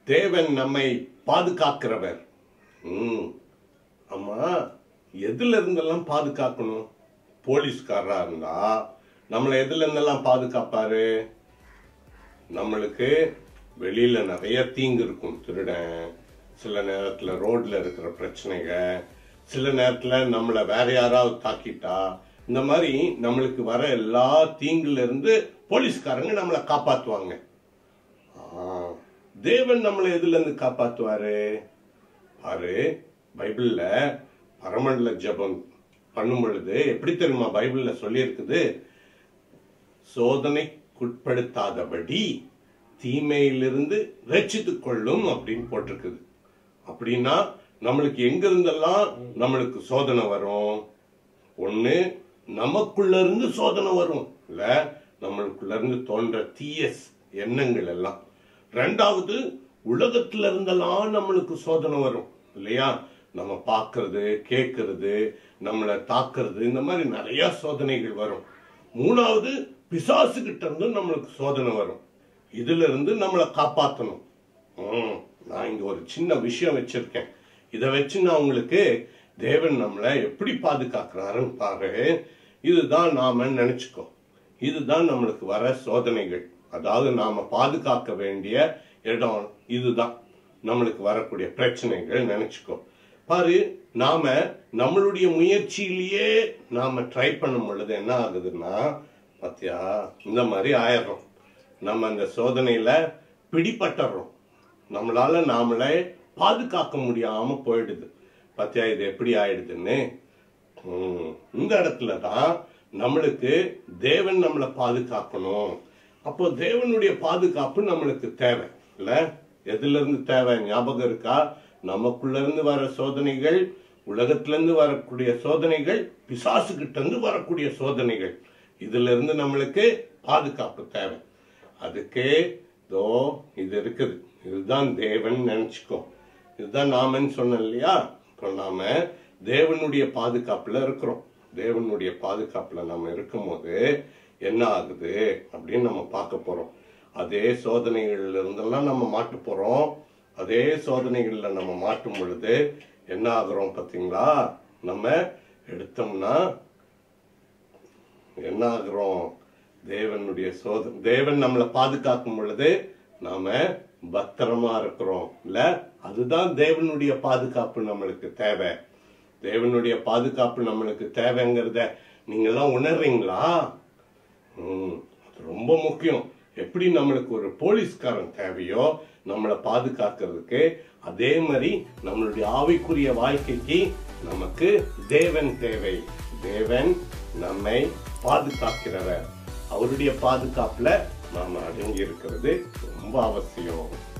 தேவன் நம்மை பாதுகாக்கிறவர் ம் ஆமா எதுல இருந்தெல்லாம் பாதுகாக்கணும் போலீஸ்காரரா இருந்தா நம்மளை எதுல இருந்தெல்லாம் பாதுகாப்பாரு நம்மளுக்கு வெளியில நிறைய தீங்கு இருக்கும் திருடன் சில நேரத்துல ரோட்ல இருக்கிற பிரச்சனைகள் சில நேரத்துல நம்மள வேற யாராவது தாக்கிட்டா இந்த மாதிரி நம்மளுக்கு வர எல்லா தீங்குல இருந்து போலீஸ்காரங்க நம்மளை காப்பாத்துவாங்க ஆ, தேவன் நம்மளை எதுல இருந்து காப்பாத்துவாரு பாரு பைபிள்ல பரமண்டல ஜெபம் பண்ணும் பொழுது எப்படி தெரியுமா பைபிள்ல சொல்லியிருக்குது சோதனைக்குட்படுத்தாதபடி தீமையிலிருந்து ரட்சித்துக் கொள்ளும் அப்படின்னு போட்டிருக்குது அப்படின்னா நம்மளுக்கு எங்க இருந்தெல்லாம் நம்மளுக்கு சோதனை வரும் ஒண்ணு நமக்குள்ள இருந்து சோதனை வரும் இல்ல நம்மளுக்குள்ள இருந்து தோன்ற தீய ஸ்- எண்ணங்கள் எல்லாம் ரெண்டாவது உலகத்துல இருந்தெல்லாம் நம்மளுக்கு சோதனை வரும் இல்லையா நம்ம பார்க்கிறது கேட்கறது நம்மளை தாக்குறது இந்த மாதிரி நிறைய சோதனைகள் வரும் மூணாவது பிசாசு கிட்ட இருந்து நம்மளுக்கு சோதனை வரும் இதுல இருந்து நம்மளை காப்பாத்தணும் ம், நான் இங்க ஒரு சின்ன விஷயம் வச்சிருக்கேன் இதை வச்சு நான் உங்களுக்கு தேவன் நம்மளை எப்படி பாதுகாக்கிறாருன்னு பாரு இதுதான் நாம நினைச்சுக்கோ இதுதான் நம்மளுக்கு வர சோதனைகள் அதாவது நாம பாதுகாக்க வேண்டிய இடம் இதுதான் நம்மளுக்கு வரக்கூடிய பிரச்சனைகள் நினைச்சுக்கோ பாரு நாம நம்மளுடைய முயற்சியிலேயே நாம ட்ரை பண்ணும் பொழுது என்ன ஆகுதுன்னா பாத்தியா இந்த மாதிரி ஆயிடுறோம் நம்ம அந்த சோதனையில பிடிபட்டுறோம் நம்மளால நாமளே பாதுகாக்க முடியாம போயிடுது பாத்தியா இது எப்படி ஆயிடுதுன்னு ம், இந்த இடத்துல தான் நம்மளுக்கு தேவன் நம்மளை பாதுகாக்கணும் அப்போ தேவனுடைய பாதுகாப்பு நம்மளுக்கு தேவை இல்ல எதுல இருந்து தேவை ஞாபகம் இருக்கா நமக்குள்ள இருந்து வர சோதனைகள் உலகத்துல இருந்து வரக்கூடிய சோதனைகள் பிசாசு கிட்ட இருந்து வரக்கூடிய சோதனைகள் இதுல இருந்து நம்மளுக்கு பாதுகாப்பு தேவை அதுக்கே தோ இது இருக்குது இதுதான் தேவன் நினைச்சுக்கோ இதுதான் நாமன்னு சொன்னேன் இல்லையா இப்போ நாம தேவனுடைய பாதுகாப்புல இருக்கிறோம் தேவனுடைய பாதுகாப்புல நம்ம இருக்கும்போது என்ன ஆகுது அப்படின்னு நம்ம பார்க்க போறோம் அதே சோதனைகள்ல இருந்தெல்லாம் நம்ம மாட்டு போறோம் அதே சோதனைகள்ல நம்ம மாட்டும் பொழுது என்ன ஆகுறோம் பாத்தீங்களா நம்ம எடுத்தோம்னா என்ன ஆகுறோம் தேவனுடைய சோத தேவன் நம்மளை பாதுகாக்கும் பொழுது நாம பத்திரமா இருக்கிறோம் இல்ல அதுதான் தேவனுடைய பாதுகாப்பு நம்மளுக்கு தேவை தேவனுடைய பாதுகாப்பு நம்மளுக்கு தேவைங்கிறத நீங்க எல்லாம் உணர்றீங்களா ம், அது ரொம்ப முக்கியம் எப்படி நம்மளுக்கு ஒரு போலீஸ்காரன் தேவையோ நம்மளை பாதுகாக்கிறதுக்கு அதே மாதிரி நம்மளுடைய ஆவிக்குரிய வாழ்க்கைக்கு நமக்கு தேவன் தேவை தேவன் நம்மை பாதுகாக்கிறவர் அவருடைய பாதுகாப்புல நாம அடங்கி இருக்கிறது ரொம்ப அவசியம்